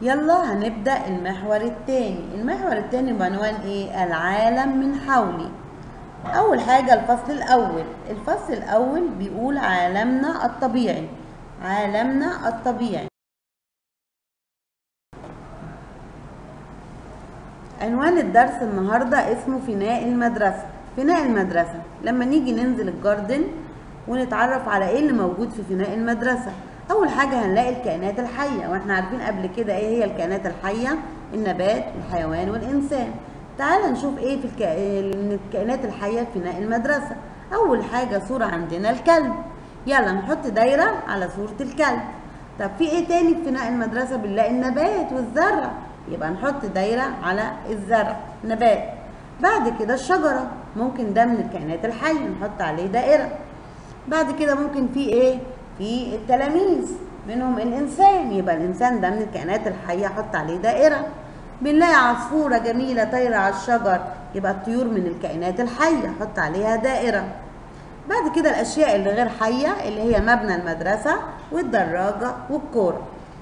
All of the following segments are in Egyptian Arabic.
يلا هنبدأ المحور التاني المحور التاني بعنوان ايه العالم من حولي اول حاجة الفصل الاول الفصل الاول بيقول عالمنا الطبيعي عالمنا الطبيعي عنوان الدرس النهاردة اسمه فناء المدرسة فناء المدرسة لما نيجي ننزل الجاردن ونتعرف على ايه اللي موجود في فناء المدرسة اول حاجة هنلاقي الكائنات الحية واحنا عارفين قبل كده ايه هي الكائنات الحية النبات والحيوان والانسان تعال نشوف ايه في الك... من الكائنات الحية في فناء المدرسة اول حاجة صورة عندنا الكلب يلا نحط دايرة على صورة الكلب طب في ايه تاني في فناء المدرسة بنلاقي النبات والزرع يبقى نحط دايرة على الزرع نبات بعد كده الشجرة ممكن ده من الكائنات الحية نحط عليه دائرة بعد كده ممكن في ايه في التلاميذ منهم الانسان يبقى الانسان ده من الكائنات الحية احط عليه دائرة بنلاقي عصفورة جميلة طايرة على الشجر يبقى الطيور من الكائنات الحية احط عليها دائرة بعد كده الاشياء اللي غير حية اللي هي مبنى المدرسة والدراجة والكورة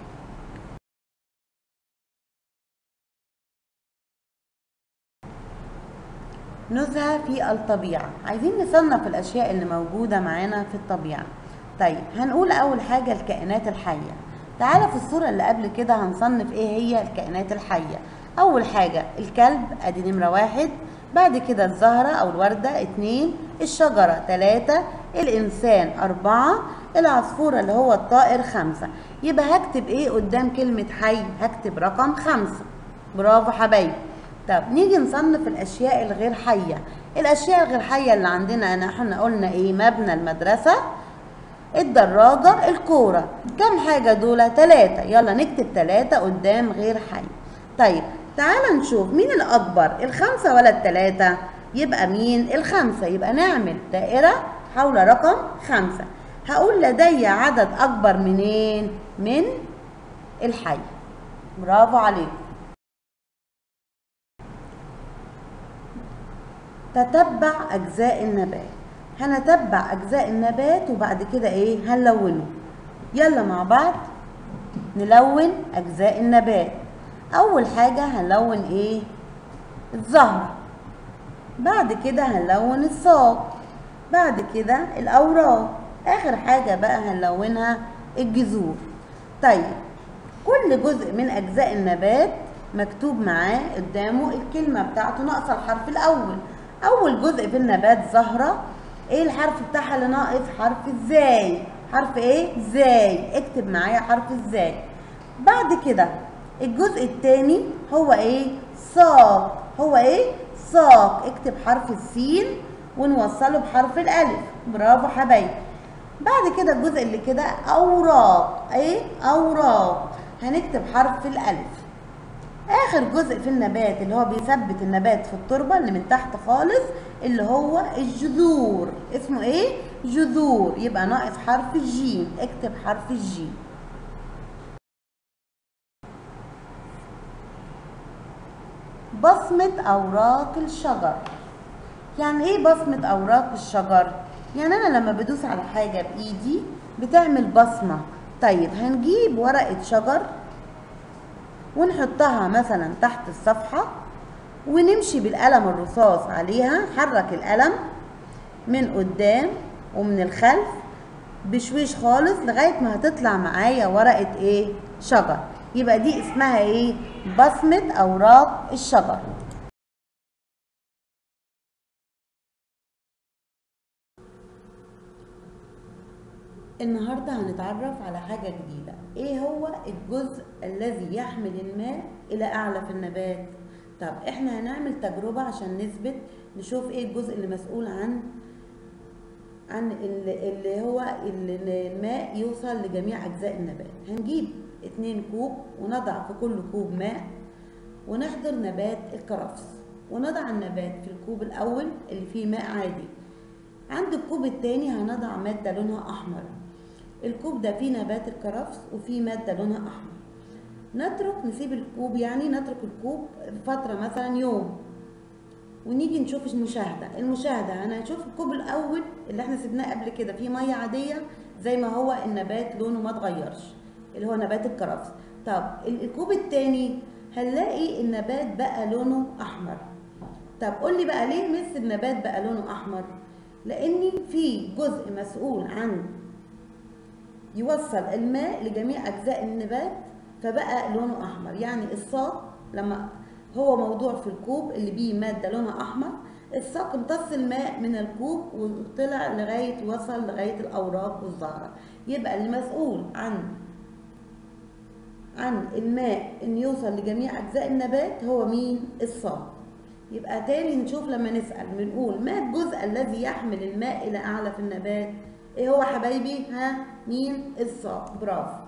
نزهة في الطبيعة عايزين نصنف الأشياء اللي موجودة معانا في الطبيعة طيب هنقول أول حاجة الكائنات الحية تعالى في الصورة اللي قبل كده هنصنف إيه هي الكائنات الحية أول حاجة الكلب أدي نمرة واحد بعد كده الزهرة أو الوردة اتنين الشجرة تلاتة الإنسان أربعة العصفورة اللي هو الطائر خمسة يبقى هكتب إيه قدام كلمة حي هكتب رقم خمسة برافو حبايبي طب نيجي نصنف الاشياء الغير حيه الاشياء الغير حيه اللي عندنا انا احنا قلنا ايه مبنى المدرسه الدراجه الكوره كم حاجه دول ثلاثه يلا نكتب ثلاثه قدام غير حي طيب تعال نشوف مين الاكبر الخمسه ولا الثلاثه يبقى مين الخمسه يبقى نعمل دائره حول رقم خمسه هقول لدي عدد اكبر منين من الحي برافو عليكم تتبع أجزاء النبات هنتبع أجزاء النبات وبعد كده إيه هنلونه يلا مع بعض نلون أجزاء النبات أول حاجة هنلون إيه الزهرة بعد كده هنلون الساق بعد كده الأوراق آخر حاجة بقى هنلونها الجذور طيب كل جزء من أجزاء النبات مكتوب معاه قدامه الكلمة بتاعته ناقصة الحرف الأول اول جزء في النبات زهره ايه الحرف بتاعها اللي ناقص حرف ازاي حرف ايه زاي اكتب معايا حرف ازاي بعد كده الجزء الثاني هو ايه ساق هو ايه ساق اكتب حرف السين ونوصله بحرف الالف برافو حبايبي بعد كده الجزء اللي كده اوراق ايه اوراق هنكتب حرف الالف اخر جزء في النبات اللي هو بيثبت النبات في التربه اللي من تحت خالص اللي هو الجذور اسمه ايه جذور يبقى ناقص حرف الجيم اكتب حرف الجيم بصمة أوراق الشجر يعني إيه بصمة أوراق الشجر؟ يعني أنا لما بدوس على حاجة بإيدي بتعمل بصمة طيب هنجيب ورقة شجر ونحطها مثلا تحت الصفحة ونمشي بالقلم الرصاص عليها حرك القلم من قدام ومن الخلف بشويش خالص لغاية ما هتطلع معايا ورقة ايه شجر يبقى دي اسمها ايه بصمة اوراق الشجر النهاردة هنتعرف على حاجة جديدة ايه هو الجزء الذي يحمل الماء الى اعلى في النبات طب احنا هنعمل تجربة عشان نثبت نشوف ايه الجزء اللي مسؤول عن عن اللي هو اللي الماء يوصل لجميع اجزاء النبات هنجيب اتنين كوب ونضع في كل كوب ماء ونحضر نبات الكرفس ونضع النبات في الكوب الاول اللي فيه ماء عادي عند الكوب التاني هنضع مادة لونها احمر الكوب ده فيه نبات الكرفس وفيه مادة لونها أحمر نترك نسيب الكوب يعني نترك الكوب فترة مثلا يوم ونيجي نشوف المشاهدة المشاهدة أنا هشوف الكوب الأول اللي احنا سيبناه قبل كده فيه مية عادية زي ما هو النبات لونه ما اتغيرش اللي هو نبات الكرفس طب ال- الكوب التاني هنلاقي النبات بقى لونه احمر طب قول لي بقى ليه مس النبات بقى لونه احمر لان في جزء مسؤول عن يوصل الماء لجميع اجزاء النبات فبقى لونه احمر يعني الساق لما هو موضوع في الكوب اللي بيه ماده لونها احمر الساق امتص الماء من الكوب وطلع لغايه وصل لغايه الاوراق والزهره يبقى اللي مسؤول عن عن الماء ان يوصل لجميع اجزاء النبات هو مين الساق يبقى تاني نشوف لما نسال بنقول ما الجزء الذي يحمل الماء الى اعلى في النبات ايه هو حبايبي ها مين الساق برافو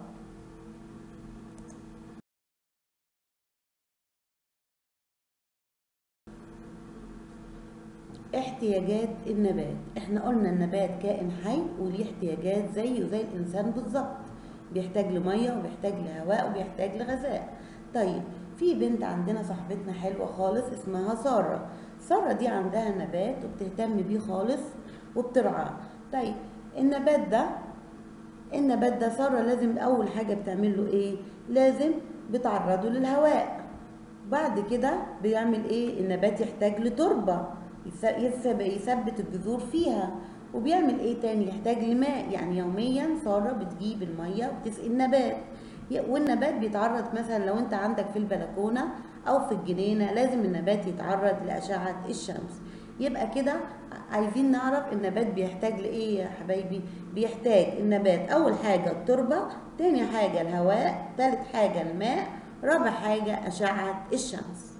احتياجات النبات احنا قلنا النبات كائن حي وليه احتياجات زيه زي الانسان بالظبط بيحتاج لميه وبيحتاج لهواء وبيحتاج لغذاء طيب في بنت عندنا صاحبتنا حلوه خالص اسمها ساره ساره دي عندها نبات وبتهتم بيه خالص وبترعاه طيب النبات ده النبات ده ساره لازم اول حاجه بتعمل له ايه لازم بتعرضه للهواء بعد كده بيعمل ايه النبات يحتاج لتربه يس- يس- يثبت الجذور فيها وبيعمل ايه تاني يحتاج لماء يعني يوميا ساره بتجيب الميه وبتسقي النبات ي- والنبات بيتعرض مثلا لو انت عندك في البلكونه او في الجنينه لازم النبات يتعرض لاشعه الشمس يبقى كده عايزين نعرف النبات بيحتاج لايه يا حبايبي بيحتاج النبات اول حاجه التربه تاني حاجه الهواء تالت حاجه الماء رابع حاجه اشعه الشمس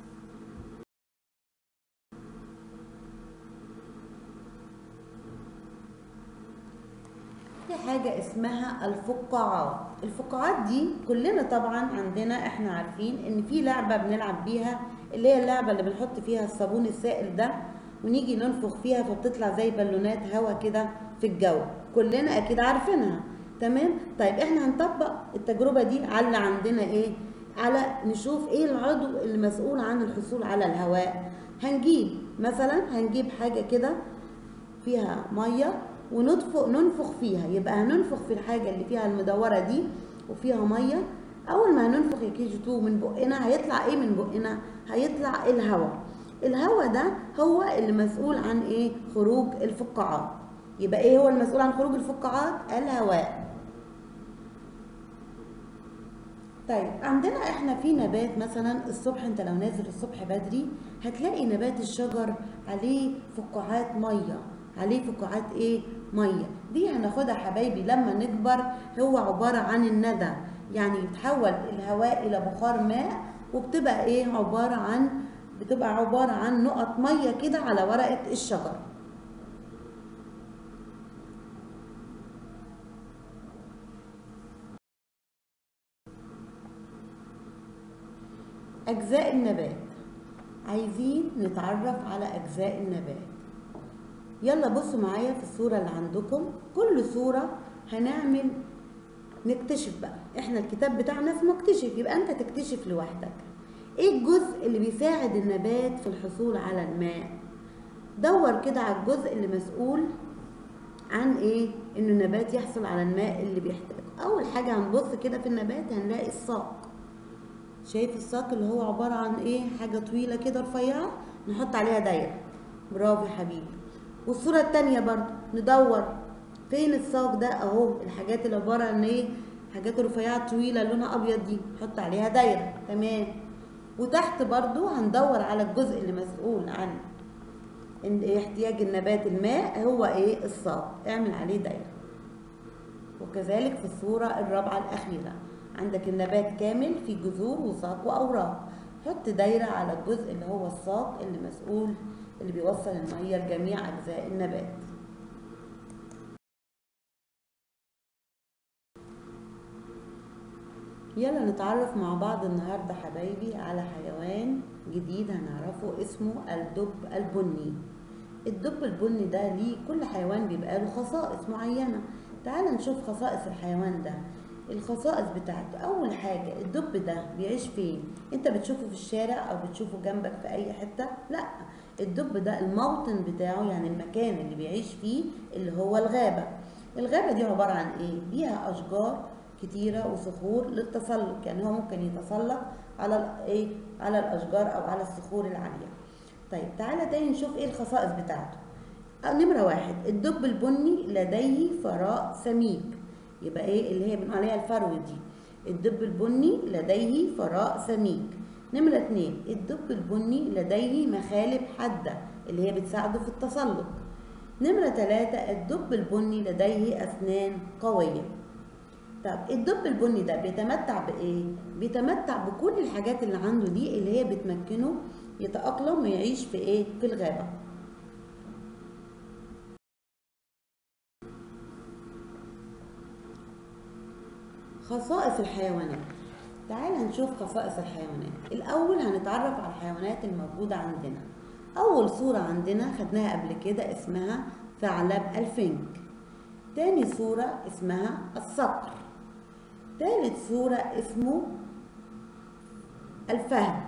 في حاجة اسمها الفقاعات الفقاعات دي كلنا طبعا عندنا احنا عارفين ان في لعبة بنلعب بيها اللي هي اللعبة اللي بنحط فيها الصابون السائل ده ونيجي ننفخ فيها فبتطلع زي بالونات هوا كده في الجو كلنا اكيد عارفينها تمام طيب احنا هنطبق التجربة دي على اللي عندنا ايه على نشوف ايه العضو اللي مسؤول عن الحصول على الهواء هنجيب مثلا هنجيب حاجة كده فيها ميه ونطفق ننفخ فيها يبقى هننفخ في الحاجه اللي فيها المدوره دي وفيها ميه اول ما هننفخ يا كي جي 2 من بقنا هيطلع ايه من بقنا هيطلع الهواء الهواء ده هو اللي مسؤول عن ايه خروج الفقاعات يبقى ايه هو المسؤول عن خروج الفقاعات الهواء طيب عندنا احنا في نبات مثلا الصبح انت لو نازل الصبح بدري هتلاقي نبات الشجر عليه فقاعات ميه عليه فقاعات ايه ميه دي هناخدها حبايبي لما نكبر هو عباره عن الندى يعني يتحول الهواء الى بخار ماء وبتبقى ايه عباره عن بتبقى عباره عن نقط ميه كده على ورقه الشجر أجزاء النبات عايزين نتعرف على أجزاء النبات يلا بصوا معايا في الصورة اللي عندكم كل صورة هنعمل نكتشف بقى احنا الكتاب بتاعنا اسمه اكتشف يبقى انت تكتشف لوحدك ايه الجزء اللي بيساعد النبات في الحصول على الماء دور كده على الجزء اللي مسؤول عن ايه ان النبات يحصل على الماء اللي بيحتاجه اول حاجة هنبص كده في النبات هنلاقي الساق شايف الساق اللي هو عبارة عن ايه حاجة طويلة كده رفيعة نحط عليها دايرة برافو يا حبيبي والصورة التانية برضو ندور فين الساق ده اهو الحاجات اللي عبارة عن ايه حاجات رفيعة طويلة لونها ابيض دي نحط عليها دايرة تمام وتحت برضو هندور على الجزء اللي مسؤول عن ان احتياج النبات الماء هو ايه الساق اعمل عليه دايرة وكذلك في الصورة الرابعة الأخيرة عندك النبات كامل في جذور وساق وأوراق حط دايرة على الجزء اللي هو الساق اللي مسؤول اللي بيوصل المية لجميع أجزاء النبات يلا نتعرف مع بعض النهاردة حبايبي على حيوان جديد هنعرفه اسمه الدب البني الدب البني ده ليه كل حيوان بيبقى له خصائص معينة تعال نشوف خصائص الحيوان ده الخصائص بتاعته اول حاجة الدب ده بيعيش فين انت بتشوفه في الشارع او بتشوفه جنبك في اي حتة لا الدب ده الموطن بتاعه يعني المكان اللي بيعيش فيه اللي هو الغابة الغابة دي عبارة عن ايه فيها اشجار كتيرة وصخور للتسلق يعني هو ممكن يتسلق على ال- ايه على الاشجار او على الصخور العالية طيب تعالى تاني نشوف ايه الخصائص بتاعته أو نمرة واحد الدب البني لديه فراء سميك يبقى ايه اللي هي بنقول عليها الفرو دي الدب البني لديه فراء سميك نمرة اتنين الدب البني لديه مخالب حادة اللي هي بتساعده في التسلق نمرة تلاتة الدب البني لديه أسنان قوية طب الدب البني ده بيتمتع بإيه؟ بيتمتع بكل الحاجات اللي عنده دي اللي هي بتمكنه يتأقلم ويعيش في إيه؟ في الغابة خصائص الحيوانات تعال نشوف خصائص الحيوانات الأول هنتعرف على الحيوانات الموجودة عندنا أول صورة عندنا خدناها قبل كده اسمها ثعلب الفنك تاني صورة اسمها الصقر تالت صورة اسمه الفهد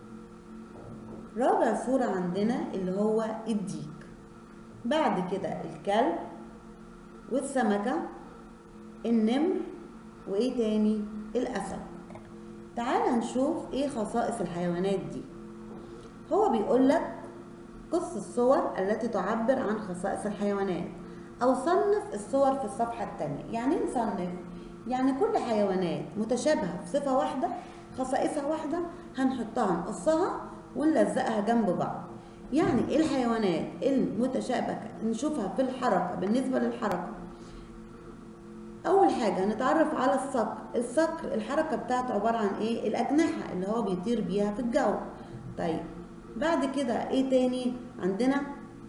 رابع صورة عندنا اللي هو الديك بعد كده الكلب والسمكة النمر وايه تاني الاسد تعال نشوف ايه خصائص الحيوانات دي هو بيقول لك قص الصور التي تعبر عن خصائص الحيوانات او صنف الصور في الصفحة التانية يعني ايه نصنف يعني كل حيوانات متشابهة في صفة واحدة خصائصها واحدة هنحطها نقصها ونلزقها جنب بعض يعني ايه الحيوانات المتشابهة نشوفها في الحركة بالنسبة للحركة اول حاجه هنتعرف على الصقر الصقر الحركه بتاعته عباره عن ايه الاجنحه اللي هو بيطير بيها في الجو طيب بعد كده ايه تاني عندنا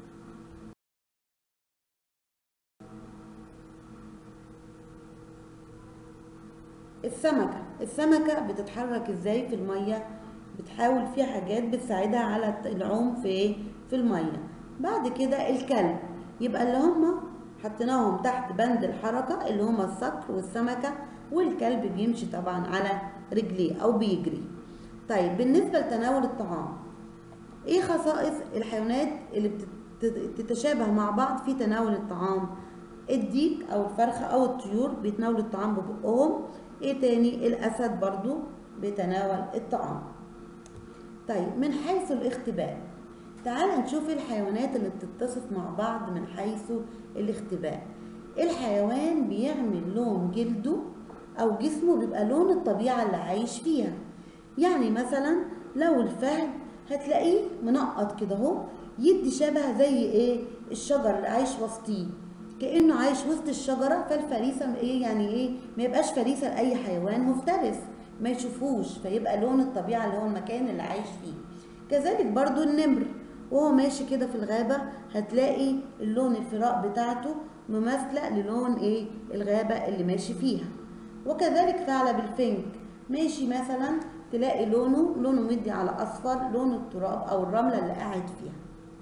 السمكه السمكه بتتحرك ازاي في الميه بتحاول فيها حاجات بتساعدها على العوم في ايه في الميه بعد كده الكلب يبقى اللي هم حطيناهم تحت بند الحركة اللي هما الصقر والسمكة والكلب بيمشي طبعا على رجليه أو بيجري طيب بالنسبة لتناول الطعام ايه خصائص الحيوانات اللي بتتشابه مع بعض في تناول الطعام الديك او الفرخة او الطيور بيتناولوا الطعام ببقهم ايه تاني الاسد برضو بيتناول الطعام طيب من حيث الاختباء تعال نشوف الحيوانات اللي بتتصف مع بعض من حيث الاختباء الحيوان بيعمل لون جلده او جسمه بيبقى لون الطبيعة اللي عايش فيها يعني مثلا لو الفهد هتلاقيه منقط كده اهو يدي شبه زي ايه الشجر اللي عايش وسطيه كانه عايش وسط الشجره فالفريسه ايه يعني ايه ما يبقاش فريسه لاي حيوان مفترس ما يشوفوش فيبقى لون الطبيعه اللي هو المكان اللي عايش فيه كذلك برضو النمر وهو ماشي كده في الغابة هتلاقي اللون الفراء بتاعته مماثلة للون ايه الغابة اللي ماشي فيها وكذلك ثعلب الفنك ماشي مثلا تلاقي لونه لونه مدي على اصفر لون التراب او الرملة اللي قاعد فيها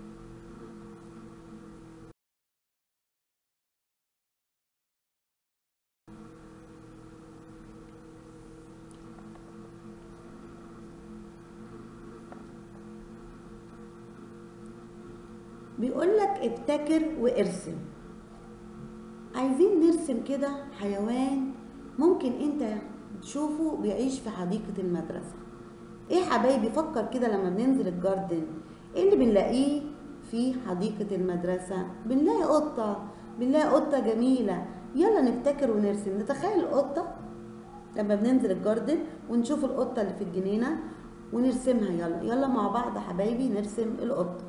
بيقول لك ابتكر وارسم عايزين نرسم كده حيوان ممكن انت تشوفه بيعيش في حديقة المدرسة ايه حبايبي فكر كده لما بننزل الجاردن ايه اللي بنلاقيه في حديقة المدرسة بنلاقي قطة بنلاقي قطة جميلة يلا نبتكر ونرسم نتخيل القطة لما بننزل الجاردن ونشوف القطة اللي في الجنينة ونرسمها يلا يلا مع بعض يا حبايبي نرسم القطة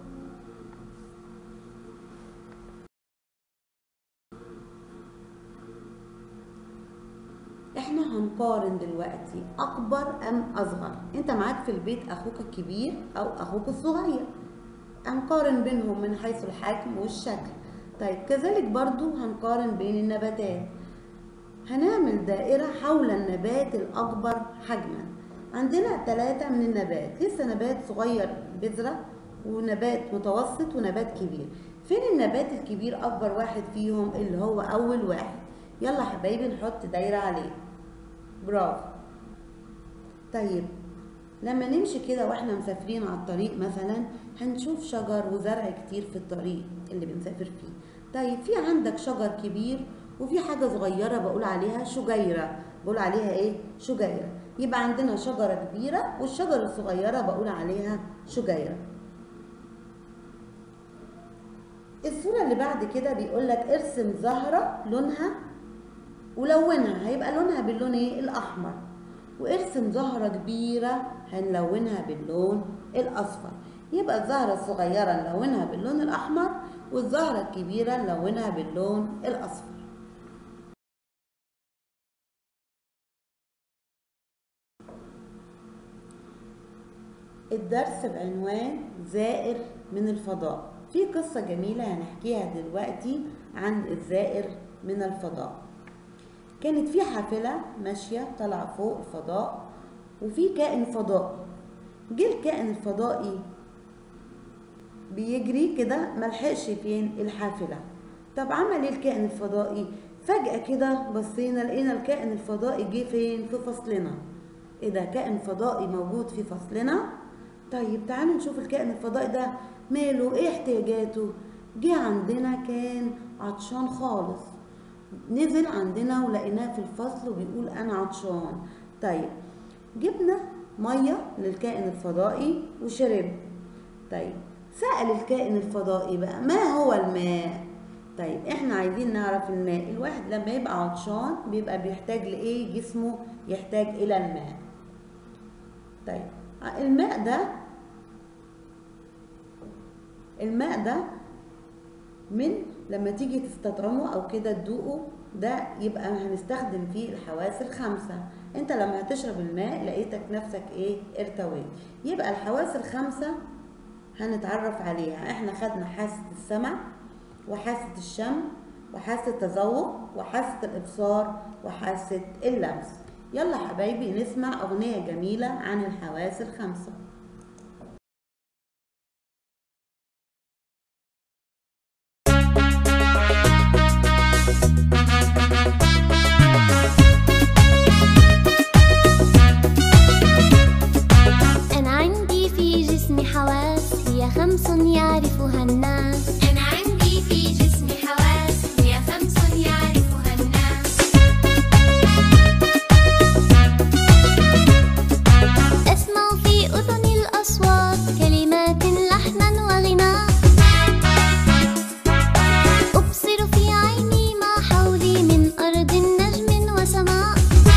احنا هنقارن دلوقتي اكبر ام اصغر انت معاك في البيت اخوك الكبير او اخوك الصغير هنقارن بينهم من حيث الحجم والشكل طيب كذلك برضو هنقارن بين النباتات هنعمل دائرة حول النبات الأكبر حجما عندنا ثلاثة من النبات لسه نبات صغير بذرة ونبات متوسط ونبات كبير فين النبات الكبير أكبر واحد فيهم اللي هو أول واحد يلا حبايبي نحط دايرة عليه برافو طيب لما نمشي كده واحنا مسافرين على الطريق مثلا هنشوف شجر وزرع كتير في الطريق اللي بنسافر فيه طيب في عندك شجر كبير وفي حاجة صغيرة بقول عليها شجيرة بقول عليها ايه شجيرة يبقى عندنا شجرة كبيرة والشجرة الصغيرة بقول عليها شجيرة الصورة اللي بعد كده بيقول لك ارسم زهرة لونها ولونها هيبقى لونها باللون ايه الاحمر وارسم زهرة كبيرة هنلونها باللون الاصفر يبقى الزهرة الصغيرة نلونها باللون الاحمر والزهرة الكبيرة نلونها باللون الاصفر الدرس بعنوان زائر من الفضاء في قصة جميلة هنحكيها دلوقتي عن الزائر من الفضاء كانت في حافلة ماشية طالعة فوق الفضاء وفي كائن فضائي جه الكائن الفضائي بيجري كده ملحقش فين الحافلة طب عمل ايه الكائن الفضائي فجأة كده بصينا لقينا الكائن الفضائي جه فين في فصلنا ايه ده كائن فضائي موجود في فصلنا طيب تعالوا نشوف الكائن الفضائي ده ماله ايه احتياجاته جه عندنا كان عطشان خالص نزل عندنا ولقيناه في الفصل وبيقول انا عطشان طيب جبنا ميه للكائن الفضائي وشرب طيب سأل الكائن الفضائي بقى ما هو الماء طيب احنا عايزين نعرف الماء الواحد لما يبقى عطشان بيبقى بيحتاج لايه جسمه يحتاج الى الماء طيب الماء ده الماء ده من لما تيجي تستطعمه او كده تدوقه ده يبقى هنستخدم فيه الحواس الخمسة انت لما هتشرب الماء لقيتك نفسك ايه ارتويت يبقى الحواس الخمسة هنتعرف عليها احنا خدنا حاسة السمع وحاسة الشم وحاسة التذوق وحاسة الابصار وحاسة اللمس يلا حبايبي نسمع اغنية جميلة عن الحواس الخمسة أنا عندي في جسمي حواس هي خمس يعرفها الناس أنا عندي في جسمي حواس هي خمس يعرفها الناس أسمع في أذني الأصوات كلمات لحنا وغناء أبصر في عيني ما حولي من أرض نجم وسماء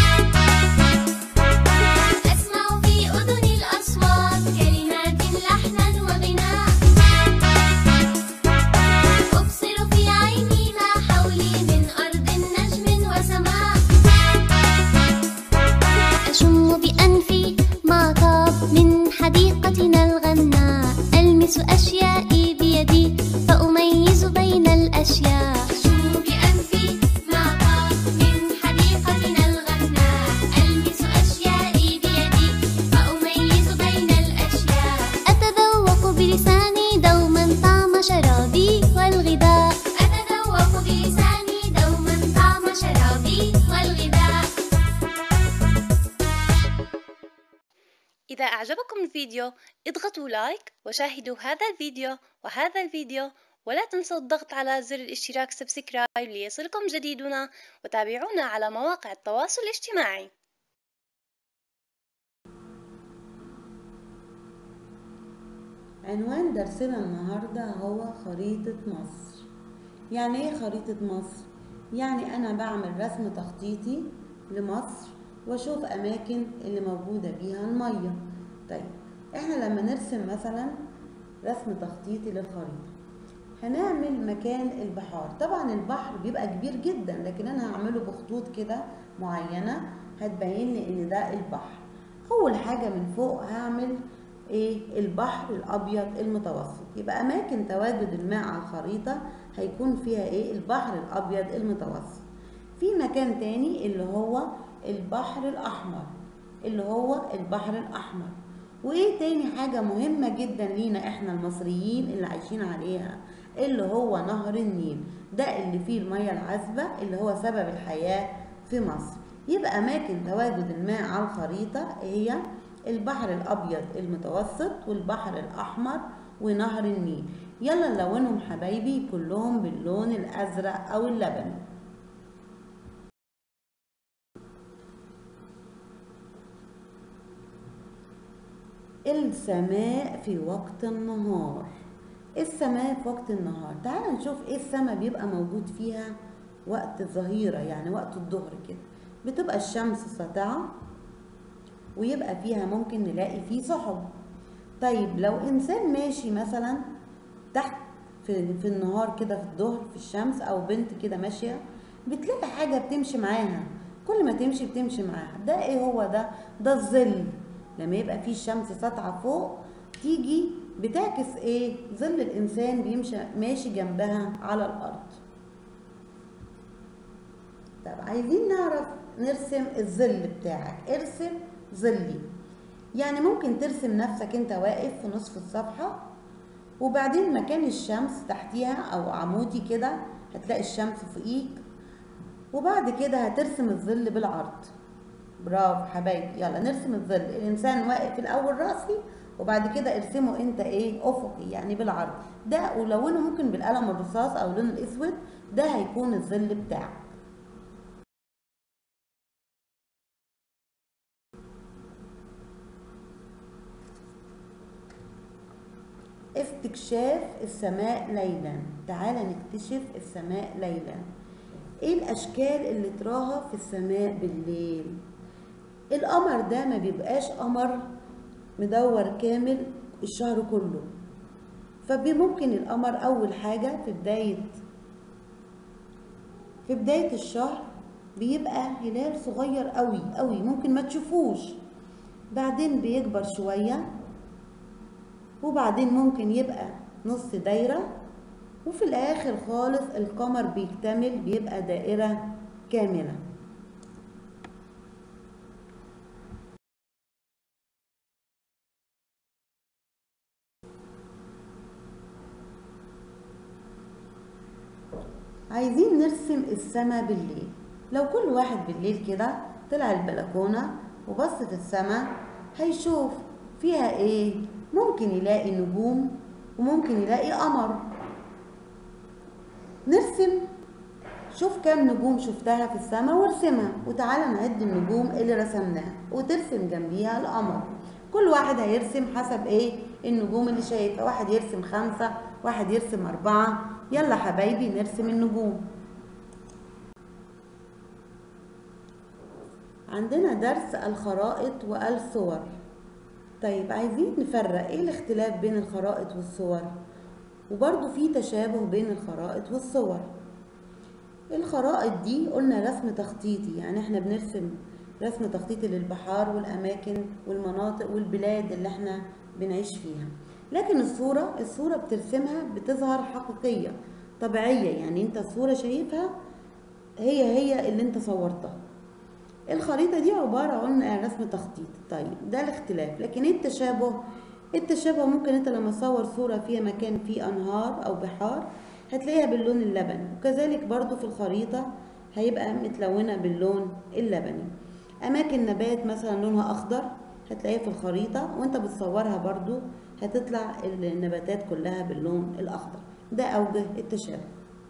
أسمع في أذني الأصوات كلمات لحنا وغناء أبصر في عيني ما حولي من أرض نجم وسماء أشم بأنفي ما طاب من حديقتنا الغناء ألمس أشيائي بيدي فأميز بين الأشياء أشم بأنفي ما طاب من حديقتنا الغناء ألمس أشيائي بيدي فأميز بين الأشياء أتذوق بلساني دوما طعم شرابي والغذاء أتذوق بلساني دوما طعم شرابي والغذاء إذا أعجبكم الفيديو اضغطوا لايك وشاهدوا هذا الفيديو وهذا الفيديو ولا تنسوا الضغط على زر الاشتراك سبسكرايب ليصلكم جديدنا وتابعونا على مواقع التواصل الاجتماعي عنوان درسنا النهاردة هو خريطة مصر يعني ايه خريطة مصر؟ يعني انا بعمل رسم تخطيطي لمصر واشوف اماكن اللي موجودة بيها المية طيب احنا لما نرسم مثلا رسم تخطيطي للخريطة هنعمل مكان البحار طبعا البحر بيبقى كبير جدا لكن انا هعمله بخطوط كده معينة هتبين لي ان ده البحر اول حاجة من فوق هعمل ايه البحر الابيض المتوسط يبقى اماكن تواجد الماء على الخريطة هيكون فيها ايه البحر الابيض المتوسط في مكان تاني اللي هو البحر الاحمر اللي هو البحر الاحمر وايه تاني حاجة مهمة جدا لينا احنا المصريين اللي عايشين عليها اللي هو نهر النيل ده اللي فيه المية العذبة اللي هو سبب الحياة في مصر يبقى اماكن تواجد الماء على الخريطة هي البحر الابيض المتوسط والبحر الاحمر ونهر النيل يلا نلونهم حبايبي كلهم باللون الازرق او اللبني السماء في وقت النهار السماء في وقت النهار تعال نشوف ايه السماء بيبقى موجود فيها وقت الظهيرة يعني وقت الظهر كده بتبقى الشمس ساطعة ويبقى فيها ممكن نلاقي فيه سحب طيب لو انسان ماشي مثلا تحت في, في النهار كده في الظهر في الشمس او بنت كده ماشيه بتلاقي حاجه بتمشي معاها كل ما تمشي بتمشي معاها ده ايه هو ده ده الظل لما يبقى فيه الشمس ساطعه فوق تيجي بتعكس ايه ظل الانسان بيمشي ماشي جنبها على الارض طب عايزين نعرف نرسم الظل بتاعك ارسم ظلي يعني ممكن ترسم نفسك انت واقف في نصف الصفحة وبعدين مكان الشمس تحتيها او عمودي كده هتلاقي الشمس فوقيك وبعد كده هترسم الظل بالعرض برافو حبايبي يلا نرسم الظل الانسان واقف الاول راسي وبعد كده ارسمه انت ايه افقي يعني بالعرض ده ولونه ممكن بالقلم الرصاص او اللون الاسود ده هيكون الظل بتاعك استكشاف السماء ليلا تعال نكتشف السماء ليلا ايه الاشكال اللي تراها في السماء بالليل القمر ده ما بيبقاش قمر مدور كامل الشهر كله فممكن القمر اول حاجه في بدايه في بدايه الشهر بيبقى هلال صغير قوي قوي ممكن ما تشوفوش بعدين بيكبر شويه وبعدين ممكن يبقى نص دايرة وفي الآخر خالص القمر بيكتمل بيبقى دائرة كاملة عايزين نرسم السماء بالليل لو كل واحد بالليل كده طلع البلكونة وبص في السماء هيشوف فيها ايه ممكن يلاقي نجوم وممكن يلاقي قمر نرسم شوف كام نجوم شفتها في السماء وارسمها وتعالى نعد النجوم اللي رسمناها وترسم جنبيها القمر كل واحد هيرسم حسب ايه النجوم اللي شايفها واحد يرسم خمسة واحد يرسم أربعة يلا حبايبي نرسم النجوم عندنا درس الخرائط والصور طيب عايزين نفرق ايه الاختلاف بين الخرائط والصور وبرضو في تشابه بين الخرائط والصور الخرائط دي قلنا رسم تخطيطي يعني احنا بنرسم رسم تخطيطي للبحار والاماكن والمناطق والبلاد اللي احنا بنعيش فيها لكن الصورة الصورة بترسمها بتظهر حقيقية طبيعية يعني انت الصورة شايفها هي هي اللي انت صورتها الخريطة دي عبارة عن رسم تخطيط طيب ده الاختلاف لكن ايه التشابه التشابه ممكن انت لما تصور صورة فيها مكان فيه انهار او بحار هتلاقيها باللون اللبني وكذلك برضو في الخريطة هيبقى متلونة باللون اللبني اماكن نبات مثلا لونها اخضر هتلاقيها في الخريطة وانت بتصورها برضو هتطلع النباتات كلها باللون الاخضر ده اوجه التشابه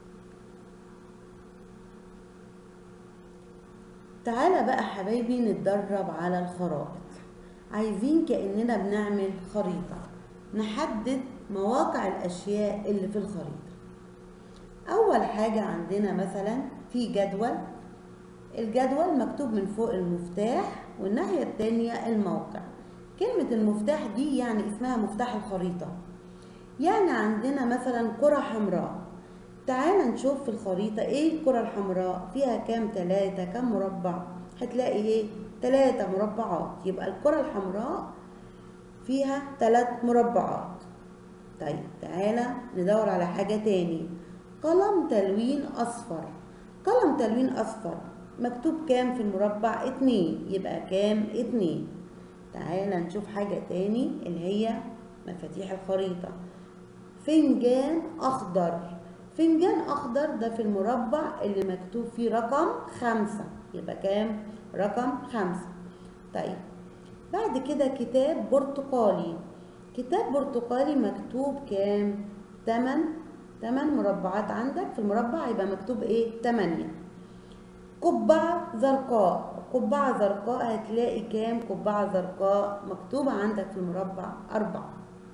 تعالى بقى حبايبي نتدرب على الخرائط عايزين كأننا بنعمل خريطة نحدد مواقع الأشياء اللي في الخريطة أول حاجة عندنا مثلا في جدول الجدول مكتوب من فوق المفتاح والناحية التانية الموقع كلمة المفتاح دي يعني اسمها مفتاح الخريطة يعني عندنا مثلا كرة حمراء تعال نشوف في الخريطة ايه الكرة الحمراء فيها كام تلاتة كام مربع هتلاقي ايه تلاتة مربعات يبقى الكرة الحمراء فيها تلات مربعات طيب تعالى ندور على حاجة تاني قلم تلوين أصفر قلم تلوين أصفر مكتوب كام في المربع اتنين يبقى كام اتنين تعالى نشوف حاجة تاني اللي هي مفاتيح الخريطة فنجان أخضر فنجان أخضر ده في المربع اللي مكتوب فيه رقم خمسة يبقى كام رقم خمسة طيب بعد كده كتاب برتقالي كتاب برتقالي مكتوب كام تمن تمن مربعات عندك في المربع يبقى مكتوب ايه تمانية قبعة زرقاء قبعة زرقاء هتلاقي كام قبعة زرقاء مكتوبة عندك في المربع أربعة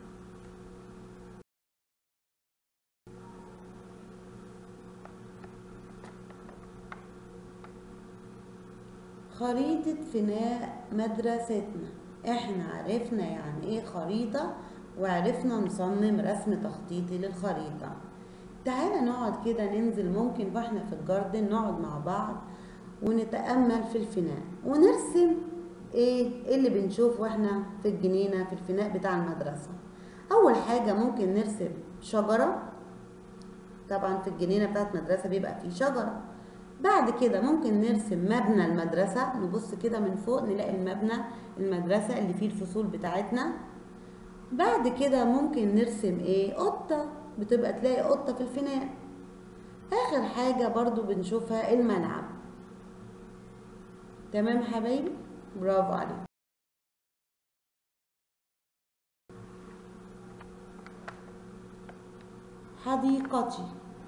خريطة فناء مدرستنا احنا عرفنا يعني ايه خريطة وعرفنا نصمم رسم تخطيطي للخريطة تعالى نقعد كده ننزل ممكن واحنا في الجاردن نقعد مع بعض ونتأمل في الفناء ونرسم ايه إيه اللي بنشوف واحنا في الجنينة في الفناء بتاع المدرسة اول حاجة ممكن نرسم شجرة طبعا في الجنينة بتاعت مدرسة بيبقى فيه شجرة بعد كده ممكن نرسم مبنى المدرسة نبص كده من فوق نلاقي المبنى المدرسة اللي فيه الفصول بتاعتنا بعد كده ممكن نرسم ايه قطة بتبقى تلاقي قطة في الفناء اخر حاجة برضو بنشوفها الملعب تمام حبايبي برافو عليك حديقتي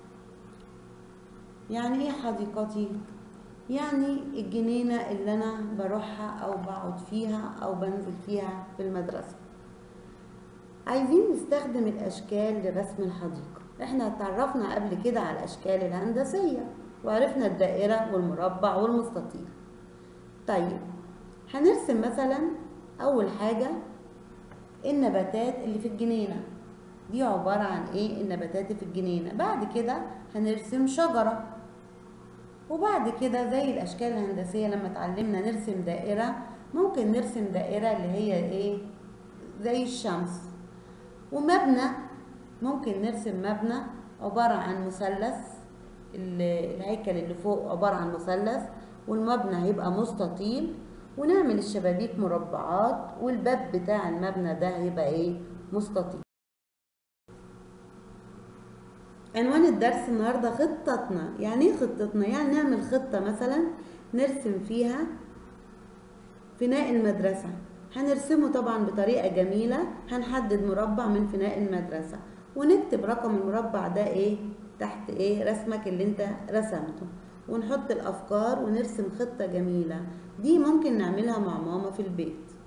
يعني ايه حديقتي يعني الجنينة اللي انا بروحها او بقعد فيها او بنزل فيها في المدرسة عايزين نستخدم الاشكال لرسم الحديقة احنا اتعرفنا قبل كده على الاشكال الهندسية وعرفنا الدائرة والمربع والمستطيل طيب هنرسم مثلا اول حاجة النباتات اللي في الجنينة دي عبارة عن ايه النباتات اللي في الجنينة بعد كده هنرسم شجرة وبعد كده زي الاشكال الهندسية لما اتعلمنا نرسم دائرة ممكن نرسم دائرة اللي هي ايه زي الشمس ومبنى ممكن نرسم مبنى عبارة عن مثلث ال- الهيكل اللي فوق عبارة عن مثلث والمبنى هيبقى مستطيل ونعمل الشبابيك مربعات والباب بتاع المبنى ده هيبقى ايه مستطيل عنوان الدرس النهارده خطتنا يعني ايه خطتنا يعني نعمل خطه مثلا نرسم فيها فناء المدرسه هنرسمه طبعا بطريقه جميله هنحدد مربع من فناء المدرسه ونكتب رقم المربع ده ايه تحت ايه رسمك اللي انت رسمته ونحط الافكار ونرسم خطه جميله دي ممكن نعملها مع ماما في البيت